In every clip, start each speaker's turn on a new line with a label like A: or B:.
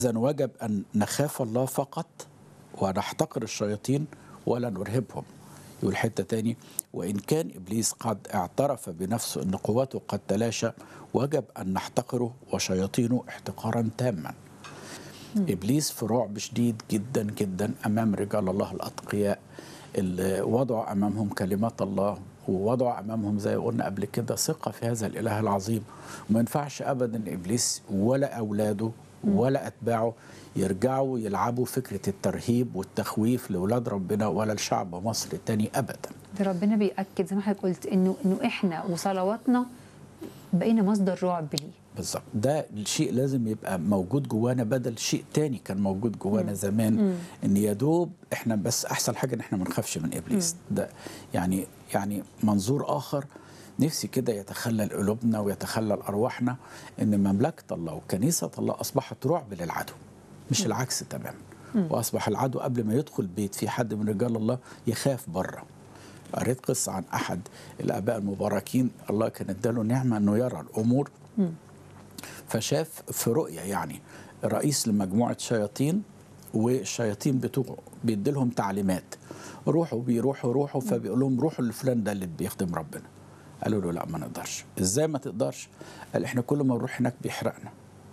A: إذا وجب أن نخاف الله فقط ونحتقر الشياطين ولا نرهبهم يقول حتة تاني وإن كان إبليس قد اعترف بنفسه أن قوته قد تلاشى وجب أن نحتقره وشياطينه احتقارا تاما إبليس في رعب شديد جدا جدا أمام رجال الله الأتقياء اللي وضعوا أمامهم كلمات الله ووضعوا أمامهم زي ما قلنا قبل كده ثقة في هذا الإله العظيم وما ينفعش أبدا إبليس ولا أولاده ولا أتباعه يرجعوا يلعبوا فكرة الترهيب والتخويف لأولاد ربنا ولا لشعب مصر تاني أبدا
B: ده ربنا بيأكد زي ما حضرتك قلت انه انه احنا وصلواتنا بقينا مصدر رعب ليه
A: بالظبط ده الشيء لازم يبقى موجود جوانا بدل شيء تاني كان موجود جوانا زمان ان يا دوب احنا بس احسن حاجه ان احنا ما نخافش من ابليس ده يعني يعني منظور اخر نفسي كده يتخلل قلوبنا ويتخلل ارواحنا ان مملكه الله وكنيسه الله اصبحت رعب للعدو مش العكس تماما واصبح العدو قبل ما يدخل بيت في حد من رجال الله يخاف بره قريت قصه عن احد الاباء المباركين الله كان اداله نعمه انه يرى الامور فشاف في رؤية يعني رئيس لمجموعة شياطين والشياطين بتوعه بيدي لهم تعليمات روحوا بيروحوا روحوا فبيقول لهم روحوا لفلان ده اللي بيخدم ربنا قالوا له لا ما نقدرش ازاي ما تقدرش قال احنا كل ما نروح هناك بيحرقنا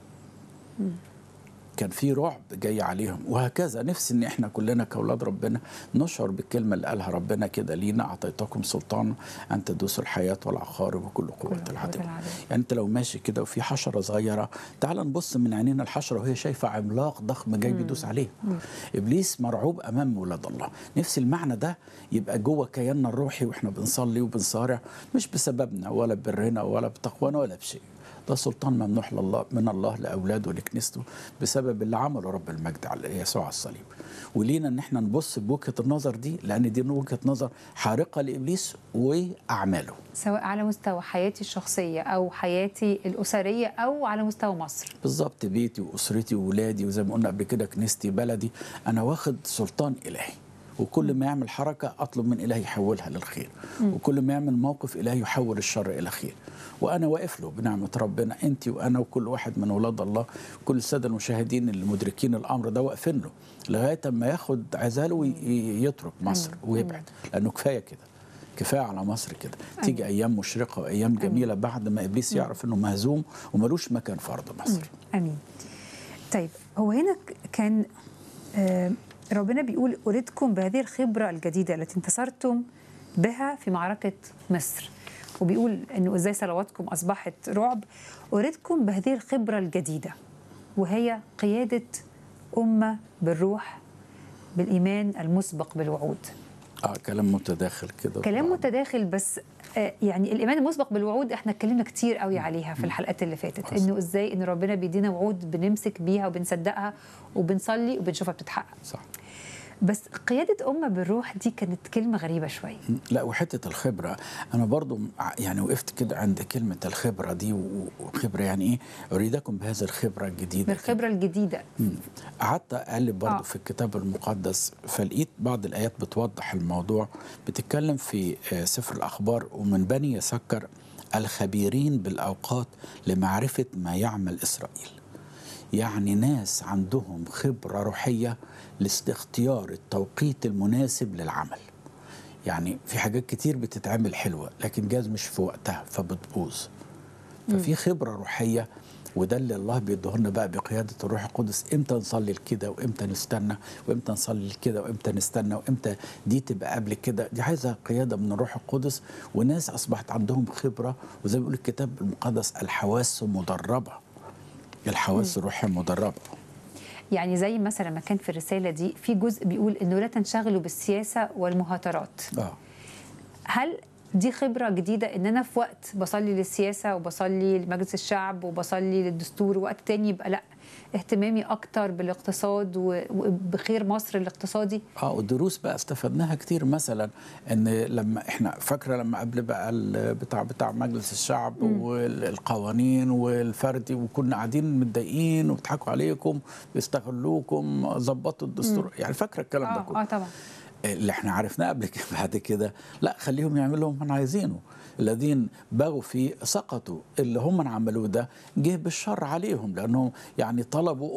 A: كان في رعب جاي عليهم وهكذا نفسي ان احنا كلنا كاولاد ربنا نشعر بالكلمه اللي قالها ربنا كده لينا اعطيتكم سلطان ان تدوسوا الحياه والعقارب وكل قوه العدو يعني انت لو ماشي كده وفي حشره صغيره تعال نبص من عينينا الحشره وهي شايفه عملاق ضخم جاي بيدوس عليه ابليس مرعوب امام ولاد الله نفسي المعنى ده يبقى جوه كياننا الروحي واحنا بنصلي وبنصارع مش بسببنا ولا برنا ولا بتقوانا ولا بشيء ده سلطان ممنوح لله من الله لاولاده ولكنيسته بسبب اللي عمله رب المجد على يسوع على الصليب ولينا ان احنا نبص بوجهه النظر دي لان دي وجهه نظر حارقه لابليس واعماله
B: سواء على مستوى حياتي الشخصيه او حياتي الاسريه او على مستوى مصر
A: بالظبط بيتي واسرتي وولادي وزي ما قلنا قبل كده كنيستي بلدي انا واخد سلطان الهي وكل ما يعمل حركة أطلب من إلهي يحولها للخير وكل ما يعمل موقف إلهي يحول الشر إلى خير وأنا واقف له بنعمة ربنا أنت وأنا وكل واحد من أولاد الله كل السادة المشاهدين اللي مدركين الأمر ده واقفين له لغاية ما ياخد عزاله ويترك مصر ويبعد لأنه كفاية كده كفايه على مصر كده تيجي ايام مشرقه وايام جميله بعد ما ابليس يعرف انه مهزوم وملوش مكان في ارض مصر
B: امين طيب هو هنا كان آه ربنا بيقول أريدكم بهذه الخبرة الجديدة التي انتصرتم بها في معركة مصر وبيقول أنه إزاي صلواتكم أصبحت رعب أريدكم بهذه الخبرة الجديدة وهي قيادة أمة بالروح بالإيمان المسبق بالوعود
A: اه كلام متداخل كده
B: كلام طبعا. متداخل بس آه يعني الايمان المسبق بالوعود احنا اتكلمنا كتير قوي عليها في الحلقات اللي فاتت حصل. انه ازاي ان ربنا بيدينا وعود بنمسك بيها وبنصدقها وبنصلي وبنشوفها بتتحقق
A: صح
B: بس قيادة أمة بالروح دي كانت كلمة غريبة شوية
A: لا وحتة الخبرة أنا برضو يعني وقفت كده عند كلمة الخبرة دي وخبرة يعني إيه أريدكم بهذه الخبرة الجديدة
B: بالخبرة الجديدة
A: قعدت أقلب برضو آه. في الكتاب المقدس فلقيت بعض الآيات بتوضح الموضوع بتتكلم في سفر الأخبار ومن بني يسكر الخبيرين بالأوقات لمعرفة ما يعمل إسرائيل يعني ناس عندهم خبرة روحية لاختيار التوقيت المناسب للعمل يعني في حاجات كتير بتتعمل حلوة لكن جاز مش في وقتها فبتبوظ ففي خبرة روحية وده اللي الله بيديه لنا بقى بقيادة الروح القدس امتى نصلي لكده وامتى نستنى وامتى نصلي لكده وامتى نستنى وامتى دي تبقى قبل كده دي عايزة قيادة من الروح القدس وناس أصبحت عندهم خبرة وزي ما بيقول الكتاب المقدس الحواس مدربة الحواس الروحية مدربة
B: يعني زي مثلا ما كان في الرسالة دي في جزء بيقول انه لا تنشغلوا بالسياسة والمهاترات
A: آه.
B: هل دي خبرة جديدة ان انا في وقت بصلي للسياسة وبصلي لمجلس الشعب وبصلي للدستور وقت تاني يبقى لا اهتمامي اكتر بالاقتصاد وبخير مصر الاقتصادي
A: اه والدروس بقى استفدناها كتير مثلا ان لما احنا فاكره لما قبل بقى بتاع بتاع مجلس الشعب م. والقوانين والفردي وكنا قاعدين متضايقين وبيضحكوا عليكم بيستغلوكم ظبطوا الدستور م. يعني فاكره الكلام
B: آه
A: ده كله
B: اه طبعا
A: اللي احنا عرفناه قبل كده بعد كده لا خليهم يعملوا ما عايزينه الذين بغوا فيه سقطوا اللي هم عملوه ده جه بالشر عليهم لانهم يعني طلبوا